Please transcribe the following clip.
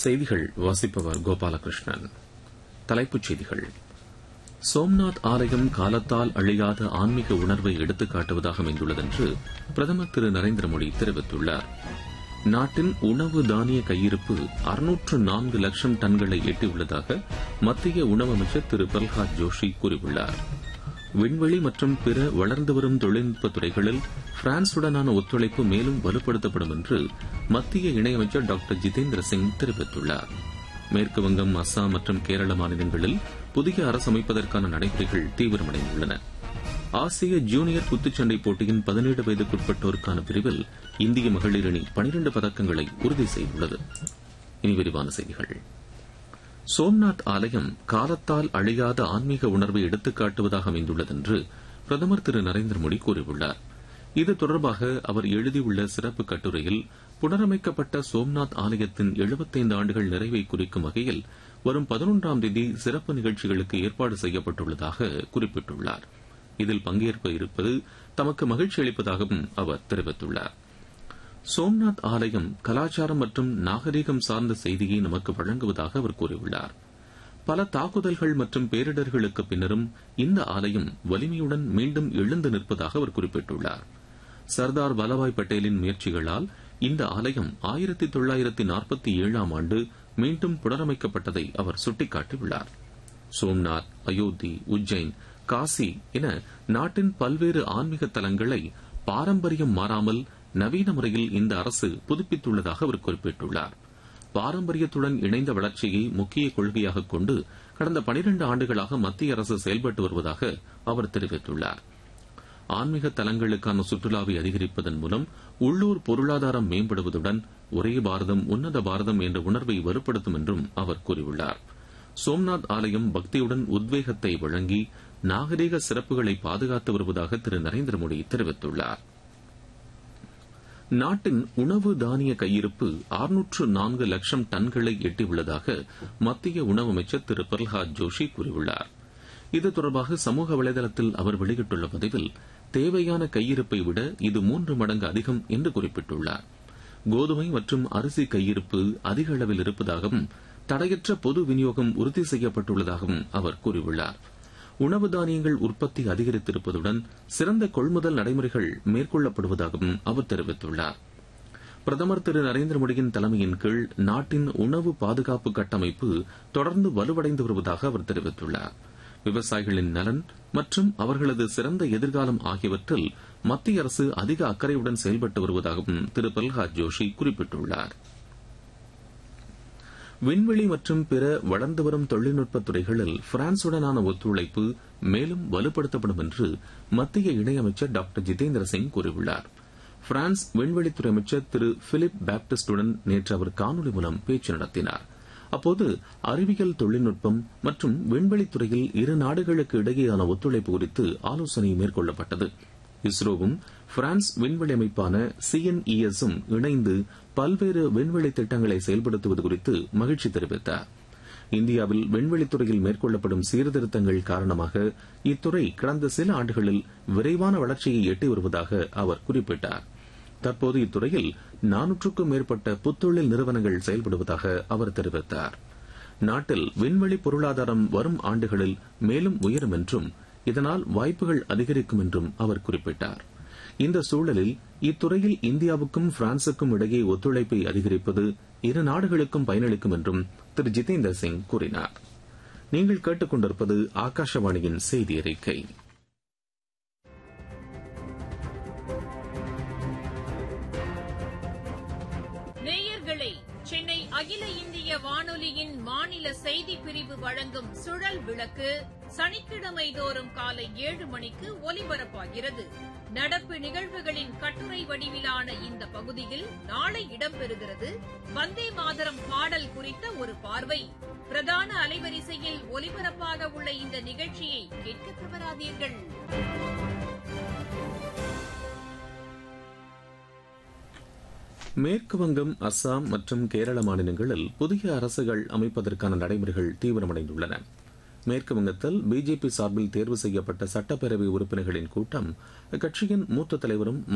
செய்திகள் வாசிப்பவர் கோபாலகிருஷ்ணன் தலைப்புச் செய்திகள் சோம்நாத் ஆலயம் காலத்தால் அழியாத ஆன்மீக உணர்வை எடுத்துக் காட்டுவதாக அமைந்துள்ளது என்று பிரதமர் திரு நரேந்திர மோடி தெரிவித்துள்ளார் நாட்டின் உணவு தானிய கையிருப்பு அறுநூற்று நான்கு லட்சம் டன்களை எட்டியுள்ளதாக மத்திய உணவு அமைச்சர் திரு பிரல்ஹாத் ஜோஷி கூறியுள்ளார் விண்வெளி மற்றும் பிற வளர்ந்து வரும் தொழில்நுட்ப துறைகளில் பிரான்சுடனான ஒத்துழைப்பு மேலும் வலுப்படுத்தப்படும் என்று மத்திய இணையமைச்சர் டாக்டர் ஜிதேந்திர சிங் தெரிவித்துள்ளார் மேற்குவங்கம் அஸ்ஸாம் மற்றும் கேரள மாநிலங்களில் புதிய அரசு அமைப்பதற்கான நடைமுறைகள் தீவிரமடைந்துள்ளன ஆசிய ஜூனியர் குத்துச்சண்டை போட்டியின் பதினேழு வயதுக்குட்பட்டோருக்கான பிரிவில் இந்திய மகளிர் அணி பனிரண்டு பதக்கங்களை உறுதி செய்துள்ளது இனி விரிவான செய்திகள் சோம்நாத் ஆலயம் காலத்தால் அழியாத ஆன்மீக உணர்வை எடுத்துக் காட்டுவதாக அமைந்துள்ளது என்று பிரதமர் திரு நரேந்திர மோடி கூறியுள்ளார் இது தொடர்பாக அவர் எழுதியுள்ள சிறப்பு கட்டுரையில் புனரமைக்கப்பட்ட சோம்நாத் ஆலயத்தின் எழுபத்தைந்து ஆண்டுகள் நிறைவை குறிக்கும் வகையில் வரும் பதினொன்றாம் தேதி சிறப்பு நிகழ்ச்சிகளுக்கு ஏற்பாடு செய்யப்பட்டுள்ளதாக குறிப்பிட்டுள்ளார் இதில் பங்கேற்ப இருப்பது தமக்கு மகிழ்ச்சி அளிப்பதாகவும் அவர் தெரிவித்துள்ளார் சோம்நாத் ஆலயம் கலாச்சாரம் மற்றும் நாகரீகம் சார்ந்த செய்தியை நமக்கு வழங்குவதாக அவர் கூறியுள்ளார் பல தாக்குதல்கள் மற்றும் பேரிடர்களுக்கு பின்னரும் இந்த ஆலயம் வலிமையுடன் மீண்டும் எழுந்து நிற்பதாக அவர் குறிப்பிட்டுள்ளார் சர்தார் வல்லபாய் பட்டேலின் முயற்சிகளால் இந்த ஆலயம் ஆயிரத்தி தொள்ளாயிரத்தி நாற்பத்தி ஏழாம் ஆண்டு மீண்டும் புனரமைக்கப்பட்டதை அவர் சுட்டிக்காட்டியுள்ளார் சோம்நாத் அயோத்தி உஜ்ஜைன் காசி என நாட்டின் பல்வேறு ஆன்மீக தலங்களை பாரம்பரியம் மாறாமல் நவீன முறையில் இந்த அரசு புதுப்பித்துள்ளதாக அவர் குறிப்பிட்டுள்ளார் பாரம்பரியத்துடன் இணைந்த வளர்ச்சியை முக்கிய கொள்கையாக கொண்டு கடந்த பனிரண்டு ஆண்டுகளாக மத்திய அரசு செயல்பட்டு வருவதாக அவர் தெரிவித்துள்ளார் ஆன்மீக தலங்களுக்கான சுற்றுலாவை அதிகரிப்பதன் மூலம் உள்ளூர் பொருளாதாரம் மேம்படுவதுடன் ஒரே பாரதம் உன்னத பாரதம் என்ற உணர்வை வலுப்படுத்தும் என்றும் அவர் கூறியுள்ளார் சோம்நாத் ஆலயம் பக்தியுடன் உத்வேகத்தை வழங்கி நாகரீக சிறப்புகளை பாதுகாத்து வருவதாக திரு நரேந்திர மோடி தெரிவித்துள்ளார் நாட்டின் உணவு தானிய கையிருப்பு ஆறுநூற்று நான்கு லட்சம் டன்களை எட்டியுள்ளதாக மத்திய உணவு அமைச்சர் திரு பிரல்ஹாத் ஜோஷி கூறியுள்ளார் இது தொடர்பாக சமூக வலைதளத்தில் அவர் வெளியிட்டுள்ள பதிவில் தேவையான கையிருப்பை விட இது மூன்று மடங்கு அதிகம் என்று குறிப்பிட்டுள்ளார் கோதுமை மற்றும் அரிசி கையிருப்பு அதிக அளவில் இருப்பதாகவும் தடையற்ற பொது விநியோகம் உறுதி செய்யப்பட்டுள்ளதாகவும் அவர் கூறியுள்ளார் உணவு தானியங்கள் உற்பத்தி அதிகரித்திருப்பதுடன் சிறந்த கொள்முதல் நடைமுறைகள் மேற்கொள்ளப்படுவதாகவும் அவர் தெரிவித்துள்ளார் பிரதமர் திரு நரேந்திர மோடியின் தலைமையின் கீழ் நாட்டின் உணவு பாதுகாப்பு கட்டமைப்பு தொடர்ந்து வலுவடைந்து வருவதாக அவர் தெரிவித்துள்ளார் விவசாயிகளின் நலன் மற்றும் அவர்களது சிறந்த எதிர்காலம் ஆகியவற்றில் மத்திய அரசு அதிக அக்கறையுடன் செயல்பட்டு வருவதாகவும் திரு பிரல்ஹாத் ஜோஷி குறிப்பிட்டுள்ளார் விண்வெளி மற்றும் பிற வளர்ந்து வரும் தொழில்நுட்ப துறைகளில் பிரான்சுடனான ஒத்துழைப்பு மேலும் வலுப்படுத்தப்படும் என்று மத்திய இணையமைச்சர் டாக்டர் ஜிதேந்திர சிங் கூறியுள்ளார் பிரான்ஸ் விண்வெளித்துறை அமைச்சர் திரு பிலிப் பாப்டிஸ்டுடன் நேற்று அவர் காணொலி மூலம் பேச்சு நடத்தினார் அப்போது அறிவியல் தொழில்நுட்பம் மற்றும் விண்வெளித்துறையில் இரு நாடுகளுக்கு இடையேயான ஒத்துழைப்பு குறித்து ஆலோசனை மேற்கொள்ளப்பட்டது இஸ்ரோவும் பிரான்ஸ் விண்வெளி அமைப்பான சிஎன்இஎஸும் இணைந்து பல்வேறு விண்வெளி திட்டங்களை செயல்படுத்துவது குறித்து மகிழ்ச்சி தெரிவித்தார் இந்தியாவில் விண்வெளித்துறையில் மேற்கொள்ளப்படும் சீர்திருத்தங்கள் காரணமாக இத்துறை கடந்த சில ஆண்டுகளில் விரைவான வளர்ச்சியை எட்டி வருவதாக அவர் குறிப்பிட்டார் தற்போது இத்துறையில் நானூற்றுக்கும் மேற்பட்ட புத்தொழில் நிறுவனங்கள் செயல்படுவதாக அவர் தெரிவித்தார் நாட்டில் விண்வெளி பொருளாதாரம் வரும் ஆண்டுகளில் மேலும் உயரும் என்றும் இதனால் வாய்ப்புகள் அதிகரிக்கும் என்றும் அவர் குறிப்பிட்டார் இந்த சூழலில் இத்துறையில் இந்தியாவுக்கும் பிரான்சுக்கும் இடையே ஒத்துழைப்பை அதிகரிப்பது இரு நாடுகளுக்கும் பயனளிக்கும் என்றும் திரு ஜிதேந்திர சிங் கூறினார் நீங்கள் கேட்டுக்கொண்டிருப்பது ஆகாஷவாணியின் செய்தி அறிக்கை நேயர்களே சென்னை அகில இந்திய வானொலியின் மாநில செய்தி பிரிவு வழங்கும் சுழல் விளக்கு சனிக்கிழமை தோறும் காலை ஏழு மணிக்கு ஒலிபரப்பாகிறது நடப்பு நிகழ்வுகளின் கட்டுரை வடிவிலான இந்த பகுதியில் நாளை இடம்பெறுகிறது வந்தே மாதரம் பாடல் குறித்த ஒரு பார்வை பிரதான அலைவரிசையில் ஒலிபரப்பாக உள்ள இந்த நிகழ்ச்சியை கேட்க தவறாதீர்கள் மேற்கு வங்கம் அஸ்ஸாம் மற்றும் கேரள மாநிலங்களில் புதிய அரசுகள் அமைப்பதற்கான நடைமுறைகள் தீவிரமடைந்துள்ளன மேற்கு வங்கத்தில் பிஜேபி சார்பில் தேர்வு செய்யப்பட்ட சட்டப்பேரவை உறுப்பினர்களின் கூட்டம் அக்கட்சியின் மூத்த தலைவரும்